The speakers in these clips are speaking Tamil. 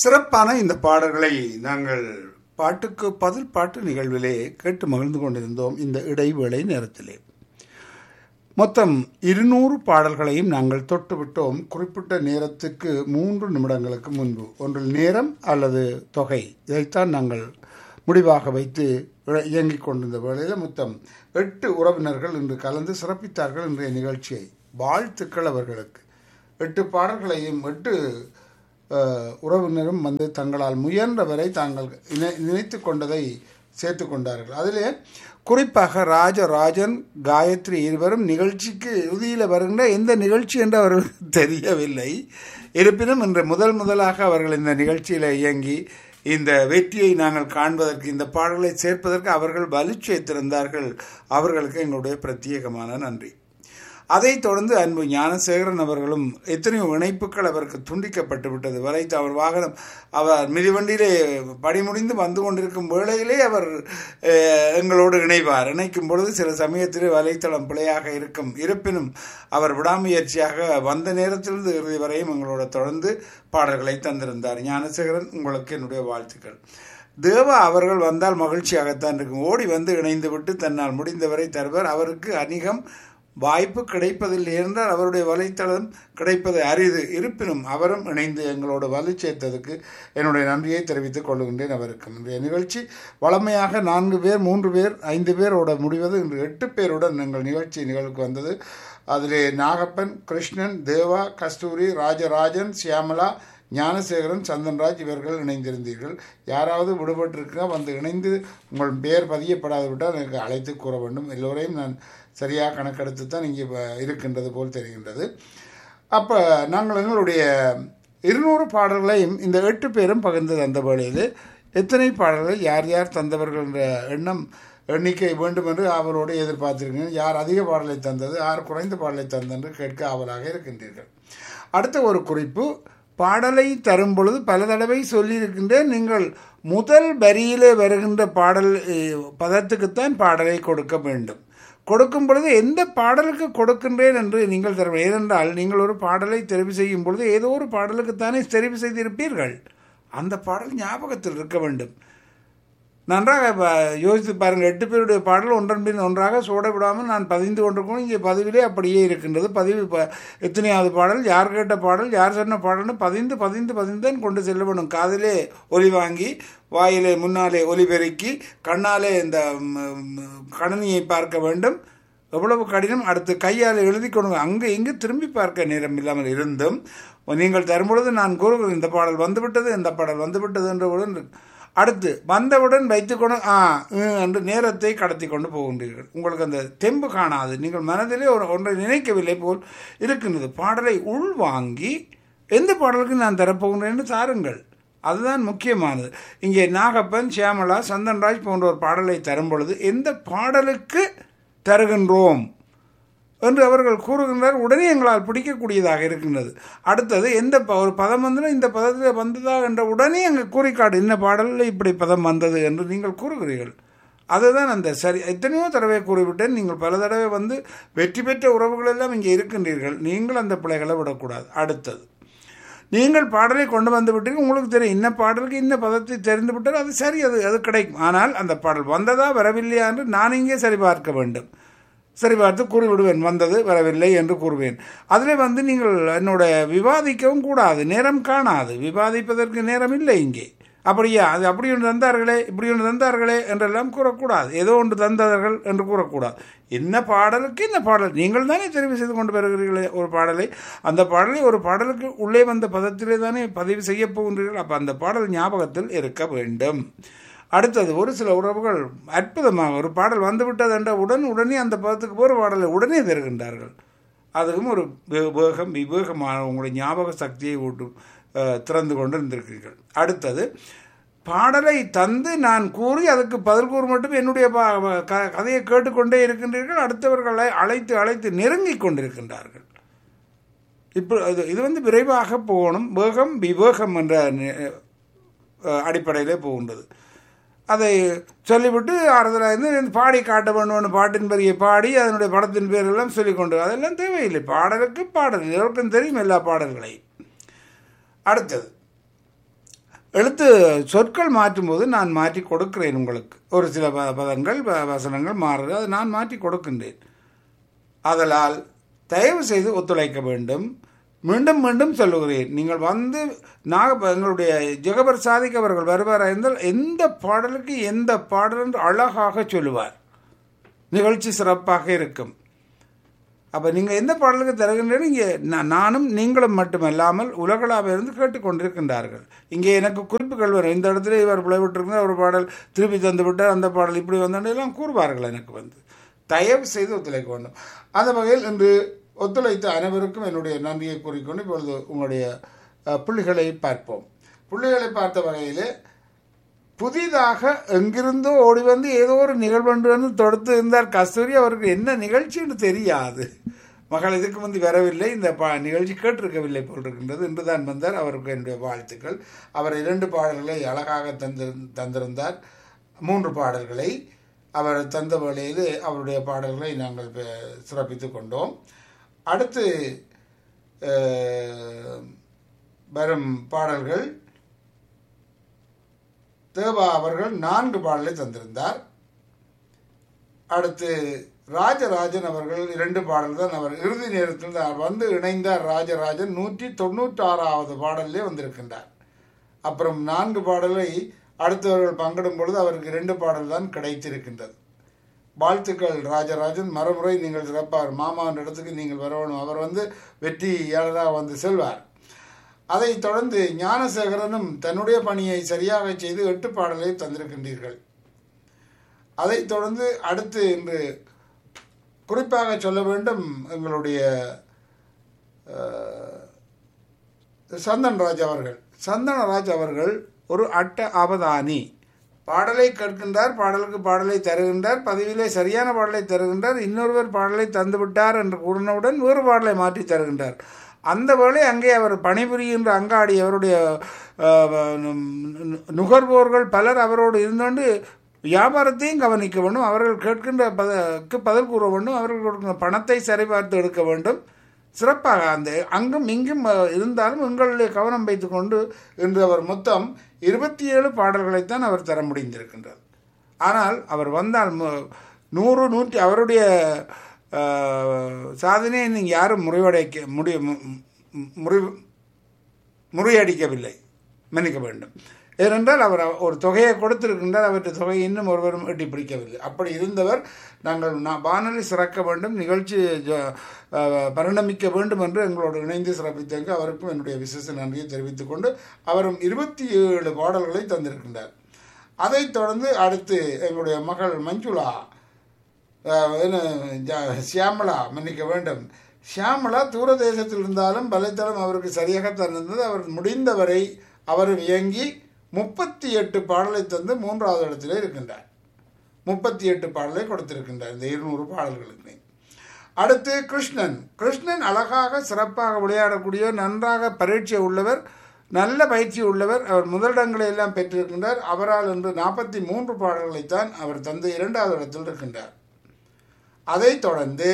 சிறப்பான இந்த பாடல்களை நாங்கள் பாட்டுக்கு பதில் பாட்டு நிகழ்விலே கேட்டு மகிழ்ந்து கொண்டிருந்தோம் இந்த இடைவேளை நேரத்திலே மொத்தம் இருநூறு பாடல்களையும் நாங்கள் தொட்டுவிட்டோம் குறிப்பிட்ட நேரத்துக்கு மூன்று நிமிடங்களுக்கு முன்பு ஒன்றில் நேரம் அல்லது தொகை இதைத்தான் நாங்கள் முடிவாக வைத்து இயங்கிக் கொண்டிருந்த வேளையில் மொத்தம் எட்டு உறவினர்கள் இன்று கலந்து சிறப்பித்தார்கள் இன்றைய நிகழ்ச்சியை வாழ்த்துக்கள் அவர்களுக்கு எட்டு பாடல்களையும் எட்டு உறவினரும் வந்து தங்களால் முயன்றவரை தாங்கள் நினைத்து கொண்டதை சேர்த்து கொண்டார்கள் அதிலே குறிப்பாக ராஜராஜன் காயத்ரி இருவரும் நிகழ்ச்சிக்கு இறுதியில் வருகின்ற எந்த நிகழ்ச்சி என்று அவர்களுக்கு தெரியவில்லை இருப்பினும் இன்று முதல் முதலாக அவர்கள் இந்த நிகழ்ச்சியில் இயங்கி இந்த வெற்றியை நாங்கள் காண்பதற்கு இந்த பாடல்களை சேர்ப்பதற்கு அவர்கள் வலு சேர்த்திருந்தார்கள் அவர்களுக்கு எங்களுடைய பிரத்யேகமான நன்றி அதைத் தொடர்ந்து அன்பு ஞானசேகரன் அவர்களும் எத்தனையோ இணைப்புகள் அவருக்கு துண்டிக்கப்பட்டு விட்டது வரை அவர் வாகனம் அவர் மிதிவண்டியிலே படிமுடிந்து வந்து கொண்டிருக்கும் வேளையிலே அவர் எங்களோடு இணைவார் இணைக்கும் பொழுது சில சமயத்திலே வலைத்தளம் பிழையாக இருக்கும் இருப்பினும் அவர் விடாமுயற்சியாக வந்த நேரத்திலிருந்து இறுதி வரையும் எங்களோட தொடர்ந்து பாடல்களை தந்திருந்தார் ஞானசேகரன் உங்களுக்கு என்னுடைய வாழ்த்துக்கள் தேவா அவர்கள் வந்தால் மகிழ்ச்சியாகத்தான் இருக்கும் ஓடி வந்து இணைந்து விட்டு தன்னால் முடிந்தவரை தருவார் அவருக்கு அநேகம் வாய்ப்பு கிடைப்பதில்லை என்றால் அவருடைய வலைத்தளம் கிடைப்பது அரிது இருப்பினும் அவரும் இணைந்து எங்களோட வலு சேர்த்ததுக்கு என்னுடைய நன்றியை தெரிவித்துக் கொள்கின்றேன் அவருக்கு இன்றைய நிகழ்ச்சி வளமையாக நான்கு பேர் மூன்று பேர் ஐந்து பேரோட முடிவது இன்று எட்டு பேருடன் எங்கள் நிகழ்ச்சி நிகழ்வுக்கு வந்தது அதிலே நாகப்பன் கிருஷ்ணன் தேவா கஸ்தூரி ராஜராஜன் சியாமலா ஞானசேகரன் சந்தன்ராஜ் இவர்கள் இணைந்திருந்தீர்கள் யாராவது விடுபட்டிருக்கா வந்து இணைந்து உங்கள் பெயர் பதியப்படாது விட்டால் எனக்கு அழைத்து கூற வேண்டும் எல்லோரையும் நான் சரியாக கணக்கெடுத்து தான் இங்கே இருக்கின்றது போல் தெரிகின்றது அப்போ நாங்கள் எங்களுடைய இருநூறு பாடல்களையும் இந்த எட்டு பேரும் பகிர்ந்தது அந்த வேளையில் எத்தனை பாடல்கள் யார் யார் தந்தவர்கள் என்ற எண்ணம் எண்ணிக்கை வேண்டும் என்று அவரோடு எதிர்பார்த்திருக்கிறேன் யார் அதிக பாடலை தந்தது யார் குறைந்த பாடலை தந்தென்று கேட்க ஆவலாக இருக்கின்றீர்கள் அடுத்த ஒரு குறிப்பு பாடலை தரும் பொழுது பல தடவை சொல்லியிருக்கின்றேன் நீங்கள் முதல் வரியிலே வருகின்ற பாடல் பதத்துக்குத்தான் பாடலை கொடுக்க வேண்டும் கொடுக்கும் பொழுது எந்த பாடலுக்கு கொடுக்கின்றேன் என்று நீங்கள் தர ஏனென்றால் நீங்கள் ஒரு பாடலை தெரிவு செய்யும் பொழுது ஏதோ ஒரு பாடலுக்குத்தானே தெரிவு செய்திருப்பீர்கள் அந்த பாடல் ஞாபகத்தில் இருக்க வேண்டும் நன்றாக யோசித்து பாருங்கள் எட்டு பேருடைய பாடல் ஒன்றன் பின் ஒன்றாக சோட விடாமல் நான் பதிந்து கொண்டிருக்கணும் இங்கே பதிவிலே அப்படியே இருக்கின்றது பதிவு எத்தனையாவது பாடல் யார் கேட்ட பாடல் யார் சொன்ன பாடல்னு பதிந்து பதிந்து பதிந்துதான் கொண்டு செல்ல வேணும் காதிலே ஒலி வாங்கி வாயிலே முன்னாலே ஒலி பெருக்கி கண்ணாலே இந்த கணனியை பார்க்க வேண்டும் எவ்வளவு கடினம் அடுத்து கையால் எழுதி கொண்டு அங்கே இங்கு திரும்பி பார்க்க நேரம் இல்லாமல் இருந்தும் நீங்கள் தரும்பொழுது நான் கூறுகிறேன் இந்த பாடல் வந்துவிட்டது இந்த பாடல் வந்துவிட்டது என்றவுடன் அடுத்து வந்தவுடன் வைத்துக்கொண்டு ஆ என்று நேரத்தை கடத்தி கொண்டு போகின்றீர்கள் உங்களுக்கு அந்த தெம்பு காணாது நீங்கள் மனதிலே ஒரு ஒன்றை நினைக்கவில்லை போல் இருக்கின்றது பாடலை உள்வாங்கி எந்த பாடலுக்கு நான் தரப்போகின்றேன்னு தாருங்கள் அதுதான் முக்கியமானது இங்கே நாகப்பன் சியாமலா சந்தன்ராஜ் போன்ற ஒரு பாடலை தரும் பொழுது எந்த பாடலுக்கு தருகின்றோம் என்று அவர்கள் கூறுகின்றார் உடனே எங்களால் பிடிக்கக்கூடியதாக இருக்கின்றது அடுத்தது எந்த ஒரு பதம் வந்தனா இந்த பதத்தில் வந்ததா என்ற உடனே அங்கே கூறிக்காடு இந்த பாடலில் இப்படி பதம் வந்தது என்று நீங்கள் கூறுகிறீர்கள் அதுதான் அந்த சரி எத்தனையோ தடவை கூறிவிட்டேன் நீங்கள் பல தடவை வந்து வெற்றி பெற்ற உறவுகள் எல்லாம் இங்கே இருக்கின்றீர்கள் நீங்கள் அந்த பிள்ளைகளை விடக்கூடாது அடுத்தது நீங்கள் பாடலை கொண்டு வந்து விட்டீங்க உங்களுக்கு தெரியும் இன்ன பாடலுக்கு இந்த பதத்தை தெரிந்து விட்டால் அது சரி அது அது கிடைக்கும் ஆனால் அந்த பாடல் வந்ததா வரவில்லையா என்று நான் இங்கே சரி பார்க்க வேண்டும் சரி பார்த்து கூறிவிடுவேன் வந்தது வரவில்லை என்று கூறுவேன் அதில் வந்து நீங்கள் என்னோட விவாதிக்கவும் கூடாது நேரம் காணாது விவாதிப்பதற்கு நேரம் இல்லை இங்கே அப்படியா அது அப்படி ஒன்று தந்தார்களே இப்படி ஒன்று தந்தார்களே என்றெல்லாம் கூறக்கூடாது ஏதோ ஒன்று தந்தார்கள் என்று கூறக்கூடாது என்ன பாடலுக்கு என்ன பாடல் நீங்கள் தானே தெரிவு செய்து கொண்டு வருகிறீர்களே ஒரு பாடலை அந்த பாடலை ஒரு பாடலுக்கு உள்ளே வந்த பதத்திலே தானே பதிவு செய்ய போகின்றீர்கள் அப்போ அந்த பாடல் ஞாபகத்தில் இருக்க வேண்டும் அடுத்தது ஒரு சில உறவுகள் அற்புதமாக ஒரு பாடல் வந்துவிட்டது என்ற உடன் உடனே அந்த பதத்துக்கு போகிற பாடலை உடனே தருகின்றார்கள் அதுவும் ஒரு வேகம் விவேகமான உங்களுடைய ஞாபக சக்தியை ஊட்டு திறந்து கொண்டு இருந்திருக்கிறீர்கள் அடுத்தது பாடலை தந்து நான் கூறி அதுக்கு பதில் கூறு மட்டும் என்னுடைய கதையை கேட்டுக்கொண்டே இருக்கின்றீர்கள் அடுத்தவர்களை அழைத்து அழைத்து நெருங்கி கொண்டிருக்கின்றார்கள் இப்போ இது வந்து விரைவாக போகணும் வேகம் விவேகம் என்ற அடிப்படையிலே போகின்றது அதை சொல்லிவிட்டு ஆறுதலாக இருந்து பாடி காட்ட வேணும்னு பாட்டின் பெரிய பாடி அதனுடைய படத்தின் பேரெல்லாம் சொல்லிக்கொண்டு அதெல்லாம் தேவையில்லை பாடலுக்கு பாடல் எல்லோருக்கும் தெரியும் எல்லா பாடல்களையும் அடுத்தது எழுத்து சொற்கள் மாற்றும்போது நான் மாற்றி கொடுக்கிறேன் உங்களுக்கு ஒரு சில ப- பதங்கள் வ- வசனங்கள் மாறுது அதை நான் மாற்றி கொடுக்கின்றேன் ஆதலால் தயவு செய்து ஒத்துழைக்க வேண்டும் மீண்டும் மீண்டும் சொல்லுகிறேன் நீங்கள் வந்து நாக எங்களுடைய ஜெகபர் சாதிக் அவர்கள் வருவாராக இருந்தால் எந்த பாடலுக்கு எந்த பாடல் என்று அழகாக சொல்லுவார் நிகழ்ச்சி சிறப்பாக இருக்கும் அப்போ நீங்கள் எந்த பாடலுக்கு தருகின்றீர்கள் இங்கே நான் நானும் நீங்களும் மட்டுமல்லாமல் உலகளாக இருந்து கேட்டுக்கொண்டிருக்கின்றார்கள் இங்கே எனக்கு குறிப்புகள் வரும் இந்த இடத்துல இவர் விளைவிட்டிருந்தார் ஒரு பாடல் திருப்பி தந்து விட்டார் அந்த பாடல் இப்படி வந்தாண்டு எல்லாம் கூறுவார்கள் எனக்கு வந்து தயவு செய்து ஒத்துழைக்க வேண்டும் அந்த வகையில் இன்று ஒத்துழைத்த அனைவருக்கும் என்னுடைய நன்றியை கூறிக்கொண்டு இப்பொழுது உங்களுடைய அஹ், புள்ளிகளை பார்ப்போம் புள்ளிகளை பார்த்த வகையிலே புதிதாக எங்கிருந்தோ ஓடி வந்து ஏதோ ஒரு நிகழ்வென்று வந்து தொடுத்து இருந்தார் கஸ்தூரி அவருக்கு என்ன நிகழ்ச்சின்னு தெரியாது மகள் இதுக்கு முந்தி வரவில்லை இந்த பா நிகழ்ச்சி கேட்டிருக்கவில்லை போல் இருக்கின்றது இன்று தான் வந்தார் அவருக்கு என்னுடைய வாழ்த்துக்கள் அவர் இரண்டு பாடல்களை அழகாக தந்து தந்திருந்தார் மூன்று பாடல்களை அவர் தந்த வேளையில் அவருடைய பாடல்களை நாங்கள் பெ- சிறப்பித்துக் கொண்டோம் அடுத்து அஹ், வரும் பாடல்கள் தேவா அவர்கள் நான்கு பாடலை தந்திருந்தார் அடுத்து ராஜராஜன் அவர்கள் இரண்டு பாடல் தான் அவர் இறுதி நேரத்தில் தான் வந்து இணைந்தார் ராஜராஜன் நூற்றி தொண்ணூற்றாறாவது பாடலிலே வந்திருக்கின்றார் அப்புறம் நான்கு பாடலை அடுத்தவர்கள் பங்கிடும் பொழுது அவருக்கு இரண்டு பாடல் தான் கிடைத்திருக்கின்றது வாழ்த்துக்கள் ராஜராஜன் மறுமுறை நீங்கள் சிறப்பார் மாமாவின் இடத்துக்கு நீங்கள் வரணும் அவர் வந்து வெற்றியாளராக வந்து செல்வார் அதைத் தொடர்ந்து ஞானசேகரனும் தன்னுடைய பணியை சரியாக செய்து எட்டு பாடலை தந்திருக்கின்றீர்கள் அதைத் தொடர்ந்து அடுத்து இன்று குறிப்பாக சொல்ல வேண்டும் எங்களுடைய அஹ், சந்தன்ராஜ் அவர்கள் சந்தனராஜ் அவர்கள் ஒரு அட்ட அவதானி பாடலை கேட்கின்றார் பாடலுக்கு பாடலை தருகின்றார் பதிவிலே சரியான பாடலை தருகின்றார் இன்னொருவர் பாடலை தந்துவிட்டார் என்று கூறினவுடன் வேறு பாடலை மாற்றி தருகின்றார் அந்த வேளை அங்கே அவர் பணிபுரிகின்ற அங்காடி அவருடைய அஹ், நு- நுகர்வோர்கள் பலர் அவரோடு இருந்தோண்டு வியாபாரத்தையும் கவனிக்க வேண்டும் அவர்கள் கேட்கின்ற பதக்கு பதில் கூற வேண்டும் அவர்கள் கொடுக்கின்ற பணத்தை சரிபார்த்து எடுக்க வேண்டும் சிறப்பாக அந்த அங்கும் இங்கும் அஹ், இருந்தாலும் எங்களுடைய கவனம் வைத்துக்கொண்டு இன்று அவர் மொத்தம் இருபத்தி ஏழு பாடல்களைத்தான் அவர் தர முடிந்திருக்கின்றார் ஆனால் அவர் வந்தால் மு- நூறு நூற்றி அவருடைய அஹ், சாதனையை நீங்கள் யாரும் முறிவடைக்க முடிய மு- மு- முறி முறியடிக்கவில்லை மன்னிக்க வேண்டும் ஏனென்றால் அவர் ஒரு தொகையை கொடுத்திருக்கின்றார் அவற்றை தொகையை இன்னும் ஒருவரும் எட்டி பிடிக்கவில்லை அப்படி இருந்தவர் நாங்கள் நா- வானொலி சிறக்க வேண்டும் நிகழ்ச்சி ஜ- அஹ், பரிணமிக்க வேண்டும் என்று எங்களோடு இணைந்து சிறப்பித்தங்க அவருக்கும் என்னுடைய விசேஷ நன்றியை தெரிவித்துக் கொண்டு அவரும் இருபத்தி ஏழு பாடல்களை தந்திருக்கின்றார் அதைத் தொடர்ந்து அடுத்து எங்களுடைய மகள் மஞ்சுளா அஹ், என்ன, ஜ- சியாமளா மன்னிக்க வேண்டும் ஷியாமளா தூர தேசத்தில் இருந்தாலும் வலைத்தளம் அவருக்கு சரியாக தந்திருந்தது அவர் முடிந்தவரை அவர் இயங்கி முப்பத்தி எட்டு பாடலை தந்து மூன்றாவது இடத்திலே இருக்கின்றார் முப்பத்தி எட்டு பாடலை கொடுத்திருக்கின்றார் இந்த இருநூறு பாடல்களுக்கு அடுத்து கிருஷ்ணன் கிருஷ்ணன் அழகாக சிறப்பாக விளையாடக்கூடியவர் நன்றாக பரீட்சை உள்ளவர் நல்ல பயிற்சி உள்ளவர் அவர் முதலிடங்களை எல்லாம் பெற்றிருக்கின்றார் அவரால் இன்று நாற்பத்தி மூன்று பாடல்களைத்தான் அவர் தந்து இரண்டாவது இடத்தில் இருக்கின்றார் அதைத் தொடர்ந்து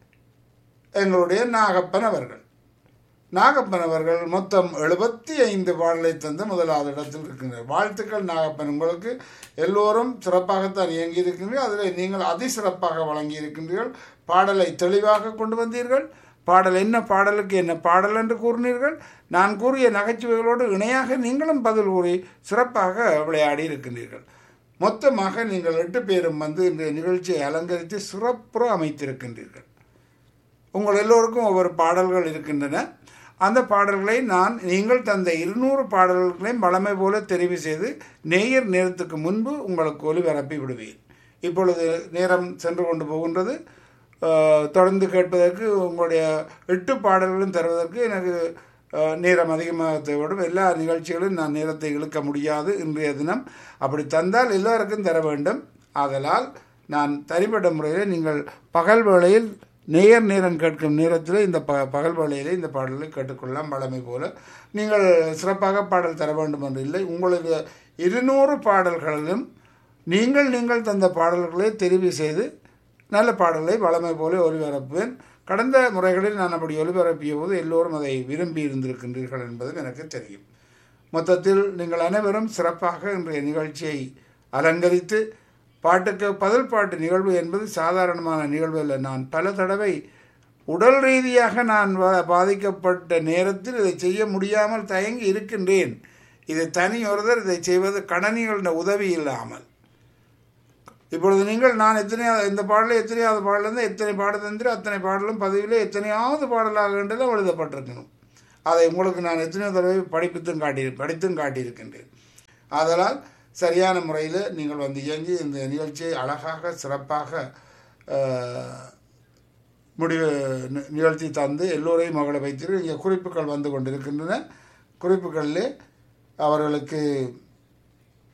எங்களுடைய நாகப்பன் அவர்கள் நாகப்பன் அவர்கள் மொத்தம் எழுபத்தி ஐந்து பாடலை தந்து முதலாவது இடத்தில் இருக்கின்றனர் வாழ்த்துக்கள் நாகப்பன் உங்களுக்கு எல்லோரும் சிறப்பாகத்தான் இயங்கி இருக்கின்றீர்கள் அதில் நீங்கள் அதிசிறப்பாக வழங்கி இருக்கின்றீர்கள் பாடலை தெளிவாக கொண்டு வந்தீர்கள் பாடல் என்ன பாடலுக்கு என்ன பாடல் என்று கூறினீர்கள் நான் கூறிய நகைச்சுவைகளோடு இணையாக நீங்களும் பதில் கூறி சிறப்பாக விளையாடி இருக்கின்றீர்கள் மொத்தமாக நீங்கள் எட்டு பேரும் வந்து இந்த நிகழ்ச்சியை அலங்கரித்து சிறப்புற அமைத்திருக்கின்றீர்கள் உங்கள் எல்லோருக்கும் ஒவ்வொரு பாடல்கள் இருக்கின்றன அந்த பாடல்களை நான் நீங்கள் தந்த இருநூறு பாடல்களையும் வளமை போல தெரிவு செய்து நேயர் நேரத்துக்கு முன்பு உங்களுக்கு ஒலிபரப்பி விடுவேன் இப்பொழுது நேரம் சென்று கொண்டு போகின்றது அஹ், தொடர்ந்து கேட்பதற்கு உங்களுடைய எட்டு பாடல்களும் தருவதற்கு எனக்கு அஹ், நேரம் அதிகமாக தேவைப்படும் எல்லா நிகழ்ச்சிகளும் நான் நேரத்தை இழுக்க முடியாது இன்றைய தினம் அப்படி தந்தால் எல்லோருக்கும் தர வேண்டும் ஆதலால் நான் தனிப்பட்ட முறையில் நீங்கள் பகல் வேளையில் நேயர் நேரம் கேட்கும் நேரத்தில் இந்த ப பகல் வேளையிலே இந்த பாடலை கேட்டுக்கொள்ளலாம் வழமை போல நீங்கள் சிறப்பாக பாடல் தர வேண்டும் என்று இல்லை உங்களுக்கு இருநூறு பாடல்களிலும் நீங்கள் நீங்கள் தந்த பாடல்களை தெரிவு செய்து நல்ல பாடலை வளமை போல ஒலிபரப்புவேன் கடந்த முறைகளில் நான் அப்படி ஒலிபரப்பிய போது எல்லோரும் அதை விரும்பி இருந்திருக்கின்றீர்கள் என்பதும் எனக்கு தெரியும் மொத்தத்தில் நீங்கள் அனைவரும் சிறப்பாக இன்றைய நிகழ்ச்சியை அலங்கரித்து பாட்டுக்கு பதில் பாட்டு நிகழ்வு என்பது சாதாரணமான நிகழ்வு இல்லை நான் பல தடவை உடல் ரீதியாக நான் வ- பாதிக்கப்பட்ட நேரத்தில் இதை செய்ய முடியாமல் தயங்கி இருக்கின்றேன் இது தனி ஒருவர் இதை செய்வது கணனிகள உதவி இல்லாமல் இப்பொழுது நீங்கள் நான் எத்தனையாவது இந்த பாடலில் எத்தனையாவது பாடலேருந்து எத்தனை பாடல் தந்திர அத்தனை பாடலும் பதிவிலே எத்தனையாவது பாடலாக என்றெல்லாம் எழுதப்பட்டிருக்கணும் அதை உங்களுக்கு நான் எத்தனையோ தடவை படிப்பித்தும் காட்டி படித்தும் காட்டியிருக்கின்றேன் ஆதலால் சரியான முறையில் நீங்கள் வந்து இயங்கி இந்த நிகழ்ச்சியை அழகாக சிறப்பாக அஹ், முடிவு நி- நிகழ்த்தி தந்து எல்லோரையும் மகள வைத்து இங்கே குறிப்புகள் வந்து கொண்டிருக்கின்றன குறிப்புகளிலே அவர்களுக்கு